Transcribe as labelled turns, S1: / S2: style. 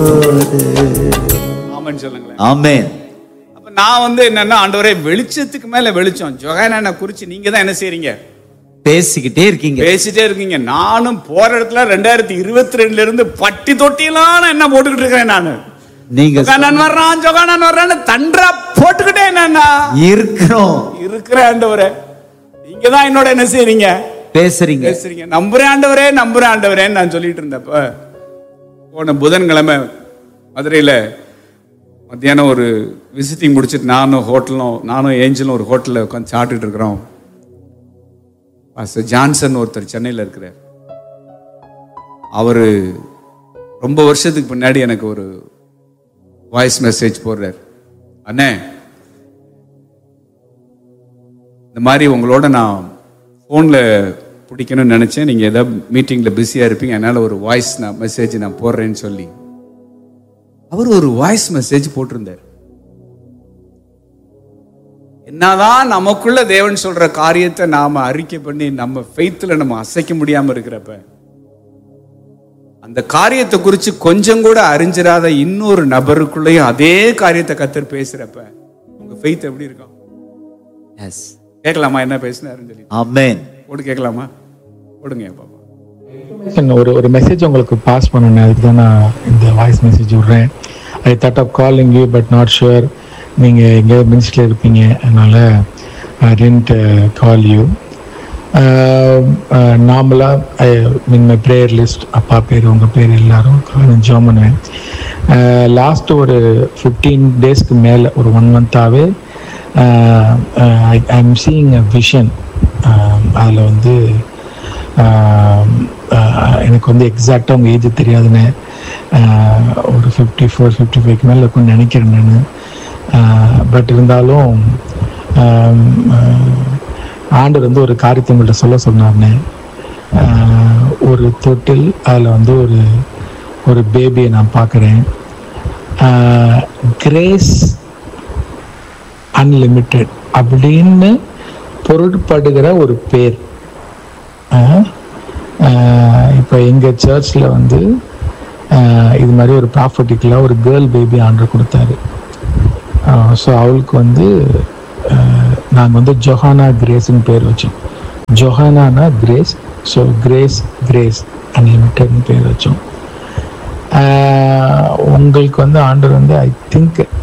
S1: ஆமான்னு சொல்லுங்களேன்
S2: ஆமென்
S1: அப்ப நான் வந்து என்னன்னா ஆண்டவரே வெளிச்சத்துக்கு மேல வெளிச்சம் ஜொகானா குறிச்சு நீங்க தான் என்ன செய்றீங்க
S2: பேசிக்கிட்டே இருக்கீங்க
S1: பேசிட்டே இருக்கீங்க நானும் போற இடத்துல ரெண்டாயிரத்தி இருபத்தி ரெண்டுல இருந்து பட்டி தொட்டிலாம் நான் என்ன போட்டுக்கிட்டு இருக்கிறேன் நானு
S2: நீங்க
S1: ஜொகானான் வர்றான் ஜொகானான் வர்றான்னு தன்றா போட்டுக்கிட்டே என்னன்னா
S2: இருக்கிறோம்
S1: இருக்கிற ஆண்டவரே நீங்க தான் என்னோட என்ன செய்றீங்க
S2: பேசுறீங்க
S1: பேசுறீங்க நம்புறேன் ஆண்டவரே நம்புறேன் ஆண்டவரேன்னு நான் சொல்லிட்டு இருந்தப்ப போன புதன்கிழமை மதுரையில் மத்தியானம் ஒரு விசிட்டிங் முடிச்சிட்டு நானும் ஹோட்டலும் நானும் ஏஞ்சலும் ஒரு ஹோட்டலில் உட்காந்து சாப்பிட்டுட்டு இருக்கிறோம் பாஸ்டர் ஜான்சன் ஒருத்தர் சென்னையில் இருக்கிறார் அவர் ரொம்ப வருஷத்துக்கு பின்னாடி எனக்கு ஒரு வாய்ஸ் மெசேஜ் போடுறார் அண்ணே இந்த மாதிரி உங்களோட நான் ஃபோனில் பிடிக்கணும்னு நினச்சேன் நீங்கள் ஏதாவது மீட்டிங்கில் பிஸியாக இருப்பீங்க அதனால் ஒரு வாய்ஸ் நான் மெசேஜ் நான் போடுறேன்னு சொல்லி அவர் ஒரு வாய்ஸ் மெசேஜ் போட்டிருந்தார் என்னதான் நமக்குள்ள தேவன் சொல்ற காரியத்தை நாம அறிக்கை பண்ணி நம்ம ஃபெய்த்தில் நம்ம அசைக்க முடியாம இருக்கிறப்ப அந்த காரியத்தை குறித்து கொஞ்சம் கூட அறிஞ்சிராத இன்னொரு நபருக்குள்ளேயும் அதே காரியத்தை கத்தர் பேசுறப்ப உங்க ஃபெய்த் எப்படி இருக்கும்
S2: எஸ்
S1: கேட்கலாமா என்ன பேசினாருன்னு சொல்லி
S2: ஆமென்
S1: போட்டு கேட்கலாமா போடுங்க பாப்பா
S3: information ஒரு ஒரு மெசேஜ் உங்களுக்கு பாஸ் பண்ணணும் அதுக்கு தான் நான் இந்த வாய்ஸ் மெசேஜ் விட்றேன் I thought of calling you but not sure நீங்கள் எங்கே மினிஸ்டில் இருப்பீங்க அதனால் ஐ டென்ட் கால் யூ நார்மலாக I mean my prayer list அப்பா பேர் உங்கள் பேர் எல்லாரும் காணும் ஜாம் பண்ணுவேன் லாஸ்ட் ஒரு ஃபிஃப்டீன் டேஸ்க்கு மேலே ஒரு ஒன் மந்த்தாகவே I I'm seeing a vision அதில் வந்து ஆஹ் ஆஹ் எனக்கு வந்து எக்ஸாக்டாக உங்கள் ஏஜ் தெரியாதுன்னு ஆஹ் ஒரு ஃபிஃப்டி ஃபோர் ஃபிஃப்டி ஃபைவ்க்கு மேலே இருக்கும்னு நினைக்கிறேன் நான் பட் இருந்தாலும் ஆம், ஆஹ் ஆண்டவர் வந்து ஒரு காரியத்தை உங்கள்கிட்ட சொல்ல சொன்னார்னே ஆஹ் ஒரு தொட்டில் அதில் வந்து ஒரு ஒரு பேபியை நான் பார்க்குறேன் கிரேஸ் அன்லிமிட்டெட் அப்படின்னு பொருட்படுகிற ஒரு பேர் இப்போ எங்கள் சர்ச்சில் வந்து ஆஹ் இது மாதிரி ஒரு ப்ராஃபர்ட்டிக்கலாக ஒரு கேர்ள் பேபி ஆர்டர் கொடுத்தாரு ஸோ அவளுக்கு வந்து நாங்கள் வந்து ஜொஹானா கிரேஸ்னு பேர் வச்சோம் ஜொஹானானா கிரேஸ் ஸோ கிரேஸ் கிரேஸ் அன்லிமிட்டட்னு பேர் வச்சோம் ஆஹ் உங்களுக்கு வந்து ஆண்டர் வந்து ஐ திங்க்